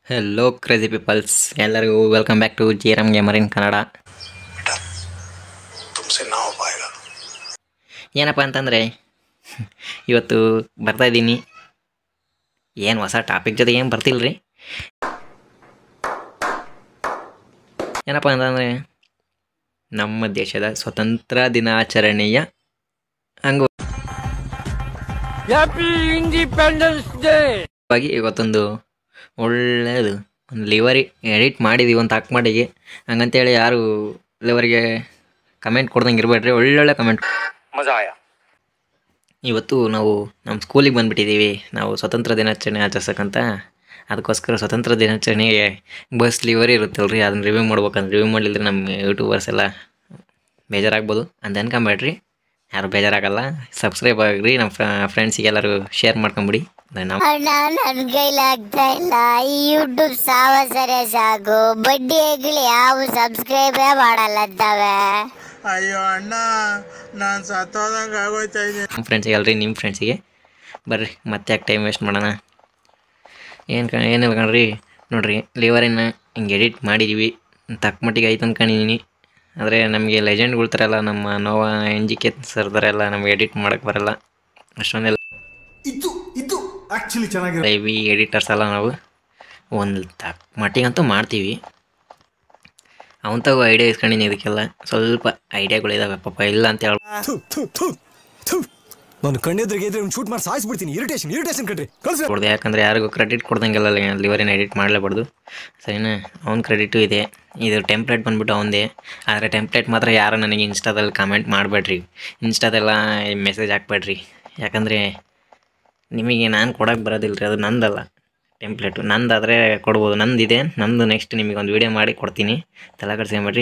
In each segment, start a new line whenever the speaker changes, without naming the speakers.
hello crazy peoples ಎಲ್ಲರಿಗೂ welcome back to G Ram gamer in Kannada
तुमसे ना हो पाएगा
ಏನಪ್ಪ ಅಂತಂದರೆ ಇವತ್ತು ಬರ್ತಾ ಇದ್ದೀನಿ ಏನು ಹೊಸ ಟಾಪಿಕ್ ಜೊತೆ ಏನು ಬರ್ತಿಲ್ಲ ರೀ ಏನಪ್ಪ ಅಂತಂದರೆ ನಮ್ಮ ದೇಶದ ಸ್ವತಂತ್ರ ದಿನಾಚರಣೆಯ ಅಂಗ ವಾಗಿ ಇವತ್ತೊಂದು ಒಳ್ಳೆಯದು ಒಂದು ಲಿವರಿ ಎಡಿಟ್ ಮಾಡಿದೀವಿ ಒಂದು ಹಾಕ್ ಮಾಡಿಗೆ ಹಂಗಂತೇಳಿ ಯಾರು ಲಿವರಿಗೆ ಕಮೆಂಟ್ ಕೊಡ್ದಂಗೆ ಇರಬೇಡ್ರಿ ಒಳ್ಳೊಳ್ಳೆ ಕಮೆಂಟ್
मजा आया
ಇವತ್ತು ನಾವು ನಮ್ಮ ಸ್ಕೂಲಿಗೆ ಬಂದುಬಿಟ್ಟಿದ್ದೀವಿ ನಾವು ಸ್ವತಂತ್ರ ದಿನಾಚರಣೆ ಆಚರಿಸಕ್ಕಂತ ಅದಕ್ಕೋಸ್ಕರ ಸ್ವತಂತ್ರ ದಿನಾಚರಣೆಗೆ ಬಸ್ ಲಿವರಿ ಇರುತ್ತಲ್ಲ ರೀ ಅದನ್ನ ರಿವ್ಯೂ ಮಾಡ್ಬೇಕಂದ್ರೆ ರಿವ್ಯೂ ಮಾಡಲಿದ್ರೆ ನಮ್ಮ ಯೂಟ್ಯೂಬರ್ಸ್ ಎಲ್ಲ ಬೇಜಾರಾಗ್ಬೋದು ಅಂತ ಅನ್ಕೊಂಬೇಡ್ರಿ ಯಾರು ಬೇಜಾರಾಗಲ್ಲ ಸಬ್ಸ್ಕ್ರೈಬ್ ಆಗ್ರಿ ನಮ್ಮ ಫ್ರೆಂಡ್ಸಿಗೆ ಎಲ್ಲರೂ ಶೇರ್ ಮಾಡ್ಕೊಂಬಿಡಿ ನಮ್ಮ
ಅಣ್ಣ ನನ್ ಕೈಲಾಗ್ತಾ ಇಲ್ಲ ಈ ಯೂಟ್ಯೂಬ್ ಸಾವಸರೆ ಸಾಕು ಬಡ್ಡಿ ಹೆಗ್ಲಿ ಯಾವ ಸಬ್ಸ್ಕ್ರೈಬೇ ಮಾಡಲ್ಲದ್ದಾವೆ
ಅಯ್ಯೋ ಅಣ್ಣ ನಾನು ಸತ್ತೋದಂಗೆ ಆಗೋಯ್ತಾ ಇದ್ದೀನಿ
ನಮ್ಮ ಫ್ರೆಂಡ್ಸಿಗೆ ಅಲ್ರಿ ನಿಮ್ಮ ಫ್ರೆಂಡ್ಸಿಗೆ ಬರ್ರಿ ಮತ್ತೆ ಯಾಕೆ ಟೈಮ್ ವೇಸ್ಟ್ ಮಾಡೋಣ ಏನು ಕ ಏನಿಲ್ಲ ಕಣ್ರಿ ನೋಡ್ರಿ ಲಿವರಿನ ಹಿಂಗೆ ಎಡಿಟ್ ಮಾಡಿದ್ದೀವಿ ತಕ್ಕ ಮಟ್ಟಿಗೆ ಐತೆ ಅನ್ಕೊಂಡಿದ್ದೀನಿ ಆದರೆ ನಮಗೆ ಲೆಜೆಂಡ್ಗಳು ಥರ ಎಲ್ಲ ನಮ್ಮ ನೋವ ಎನ್ ಜಿ ಕೆ ಸರ್ ಥರ ಎಲ್ಲ ನಮ್ಗೆ ಎಡಿಟ್ ಮಾಡೋಕ್ಕೆ ಬರಲ್ಲ ಅಷ್ಟೊಂದೆಲ್ಲ
ಇದು ಇದು ಆಕ್ಚುಲಿ ಚೆನ್ನಾಗಿರೋ
ಹೆವಿ ಎಡಿಟರ್ಸ್ ಅಲ್ಲ ನಾವು ಒಂದು ತಕ್ಕ ಮಟ್ಟಿಗಂತೂ ಮಾಡ್ತೀವಿ ಅವನ್ ತಗೋ ಐಡಿಯಾ ಇಸ್ಕೊಂಡಿನಿ ಇದಕ್ಕೆಲ್ಲ ಸ್ವಲ್ಪ ಐಡಿಯಾಗಳಿದಾವೆ ಪಾಪ ಇಲ್ಲ ಅಂತ ಹೇಳ
ನಾನು ಕಣ್ಣೆದ್ರಿಗೆ ಇದ್ರೆ ಒಂದು ಶೂಟ್ ಮಾಡಿ ಸಾಯಿಸ್ಬಿಡ್ತೀನಿ ಇರಿಟೇಷನ್ ಇರಿಟೇಷನ್ ಕಣ್ರಿ ಕಳ್ಸಿ
ಕೊಡ್ದೆ ಯಾಕಂದರೆ ಯಾರಿಗೂ ಕ್ರೆಡಿಟ್ ಕೊಡ್ದಂಗೆಲ್ಲ ಲಿವರಿನ ಎಡಿಟ್ ಮಾಡಲೇಬಾರ್ದು ಸರಿನಾ ಅವ್ನ ಕ್ರೆಡಿಟು ಇದೆ ಇದು ಟೆಂಪ್ಲೇಟ್ ಬಂದ್ಬಿಟ್ಟು ಅವನದೇ ಆದರೆ ಟೆಂಪ್ಲೇಟ್ ಮಾತ್ರ ಯಾರು ನನಗೆ ಇನ್ಸ್ಟಾದಲ್ಲಿ ಕಮೆಂಟ್ ಮಾಡಬೇಡ್ರಿ ಇನ್ಸ್ಟಾದೆಲ್ಲ ಮೆಸೇಜ್ ಹಾಕ್ಬೇಡ್ರಿ ಯಾಕಂದರೆ ನಿಮಗೆ ನಾನು ಕೊಡೋಕೆ ಬರೋದಿಲ್ಲ ರೀ ಅದು ನಂದಲ್ಲ ಟೆಂಪ್ಲೇಟು ನಂದಾದರೆ ಕೊಡ್ಬೋದು ನಂದಿದೆ ನಂದು ನೆಕ್ಸ್ಟ್ ನಿಮಗೆ ಒಂದು ವೀಡಿಯೋ ಮಾಡಿ ಕೊಡ್ತೀನಿ ತಲೆ ಕಟ್ಸ್ಕೊಂಬೇಡ್ರಿ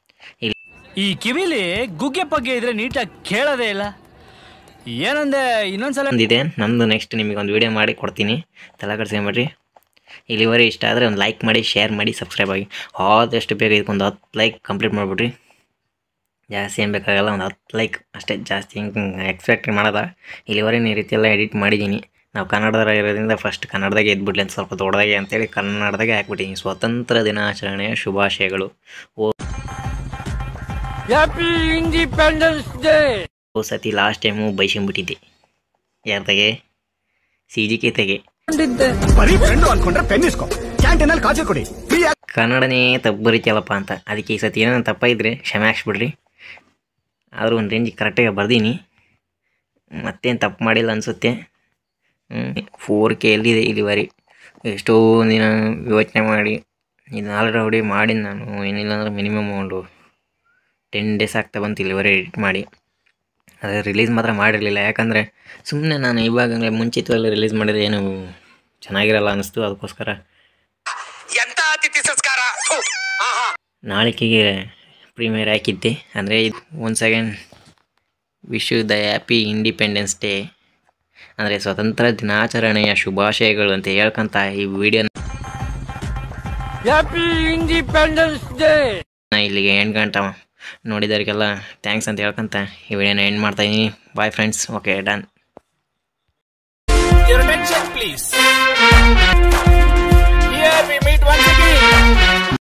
ಈ ಕಿವಿಲಿ ಗುಗ್ಗೆ ಪಗ್ಗೆ ಇದ್ರೆ ನೀಟಾಗಿ ಕೇಳೋದೇ ಇಲ್ಲ ಏನಂದೆ ಇನ್ನೊಂದ್ಸಲ
ಒಂದಿದೆ ನಂದು ನೆಕ್ಸ್ಟ್ ನಿಮಗೆ ಒಂದು ವೀಡಿಯೋ ಮಾಡಿ ಕೊಡ್ತೀನಿ ತಲೆ ಕಟ್ಸ್ಕೊಂಬೇಡ್ರಿ ಇಲ್ಲಿವರೆ ಇಷ್ಟ ಆದರೆ ಒಂದು ಲೈಕ್ ಮಾಡಿ ಶೇರ್ ಮಾಡಿ ಸಬ್ಸ್ಕ್ರೈಬ್ ಆಗಿ ಆದಷ್ಟು ಬೇಗ ಇದಕ್ಕೊಂದು ಹತ್ತು ಲೈಕ್ ಕಂಪ್ಲೀಟ್ ಮಾಡಿಬಿಡ್ರಿ ಜಾಸ್ತಿ ಏನು ಬೇಕಾಗಲ್ಲ ಒಂದು ಹತ್ತು ಲೈಕ್ ಅಷ್ಟೇ ಜಾಸ್ತಿ ಹಿಂಗೆ ಎಕ್ಸ್ಪೆಕ್ಟ್ ಮಾಡೋದ ಇಲ್ಲಿವರೆಗೆ ಈ ರೀತಿ ಎಲ್ಲ ಎಡಿಟ್ ಮಾಡಿದ್ದೀನಿ ನಾವು ಕನ್ನಡದಾಗ ಇರೋದ್ರಿಂದ ಫಸ್ಟ್ ಕನ್ನಡದಾಗೆ ಎದ್ಬಿಡ್ಲಿ ಅಂತ ಸ್ವಲ್ಪ ದೊಡ್ಡದಾಗೆ ಅಂತೇಳಿ ಕನ್ನಡದಾಗೆ ಹಾಕ್ಬಿಟ್ಟಿದ್ದೀನಿ ಸ್ವತಂತ್ರ ದಿನಾಚರಣೆಯ ಶುಭಾಶಯಗಳು ಓ
ಹ್ಯಾಪಿ ಇಂಡಿಪೆಂಡೆನ್ಸ್ ಡೇ
ಓ ಸತಿ ಲಾಸ್ಟ್ ಟೈಮು ಬೈಸ್ಕೊಂಬಿಟ್ಟಿದ್ದೆ ಯಾರ್ದಾಗೆ ಸಿ ಜಿ ಕೆ ತೆಗೆ
ಬರೀ ಫ್ರೆಂಡು ಅನ್ಕೊಂಡ್ರೆ ಪೆನ್ ಇಸ್ಕೊ ಕ್ಯಾಂಟೀನಲ್ಲಿ ಕಾಚೆ ಕೊಡಿ ಫ್ರೀ
ಕನ್ನಡನೇ ತಪ್ಪು ಬರೀತಿಯಲ್ಲಪ್ಪ ಅಂತ ಅದಕ್ಕೆ ಈ ಸತಿ ಏನಾರ ತಪ್ಪಾಗಿದ್ರೆ ಕ್ಷಮೆ ಹಾಕ್ಸ್ಬಿಡ್ರಿ ಆದರೂ ಒಂದು ರೇಂಜಿಗೆ ಕರೆಕ್ಟಾಗಿ ಬರ್ದೀನಿ ಮತ್ತೇನು ತಪ್ಪು ಮಾಡಿಲ್ಲ ಅನಿಸುತ್ತೆ ಫೋರ್ ಕೆ ಎಲ್ಲಿದೆ ಇಲ್ಲಿವರೆ ಎಷ್ಟೋ ದಿನ ಯೋಚನೆ ಮಾಡಿ ಇದನ್ನ ಆಲ್ರೆಡಿ ಮಾಡಿ ನಾನು ಏನಿಲ್ಲ ಅಂದ್ರೆ ಮಿನಿಮಮ್ ಒಂದು ಟೆನ್ ಡೇಸ್ ಆಗ್ತಾ ಬಂತು ಇಲ್ಲಿವರೆ ಎಡಿಟ್ ಮಾಡಿ ಆದರೆ ರಿಲೀಸ್ ಮಾತ್ರ ಮಾಡಿರಲಿಲ್ಲ ಯಾಕಂದರೆ ಸುಮ್ಮನೆ ನಾನು ಇವಾಗಲೇ ಮುಂಚಿತವಾಗಿ ರಿಲೀಸ್ ಮಾಡಿದ್ರೆ ಏನು ಚೆನ್ನಾಗಿರಲ್ಲ ಅನ್ನಿಸ್ತು ಅದಕ್ಕೋಸ್ಕರ
ಎಂತ ಅತಿಥಿ ಸಂಸ್ಕಾರ ಥು, ಆಹಾ
ನಾಳಿಕೆಗೆ ಪ್ರೀಮಿಯರ್ ಹಾಕಿದ್ದೆ ಅಂದರೆ ಇದು ಒಂದು second wish the happy independence day ಅಂದರೆ ಸ್ವತಂತ್ರ ದಿನಾಚರಣೆಯ ಶುಭಾಶಯಗಳು ಅಂತ ಹೇಳ್ಕೊಂತ ಈ ವಿಡಿಯೋನ
ಹ್ಯಾಪಿ ಇಂಡಿಪೆಂಡೆನ್ಸ್ ಡೇ
ಇಲ್ಲಿಗೆ ಎಂಟು ಗಂಟೆ ನೋಡಿದವರಿಗೆಲ್ಲ ಥ್ಯಾಂಕ್ಸ್ ಅಂತ ಹೇಳ್ಕೊಂತ ಈ ವಿಡಿಯೋನ ಎಂಡ್ ಮಾಡ್ತಾ ಇದ್ದೀನಿ bye friends okay done
please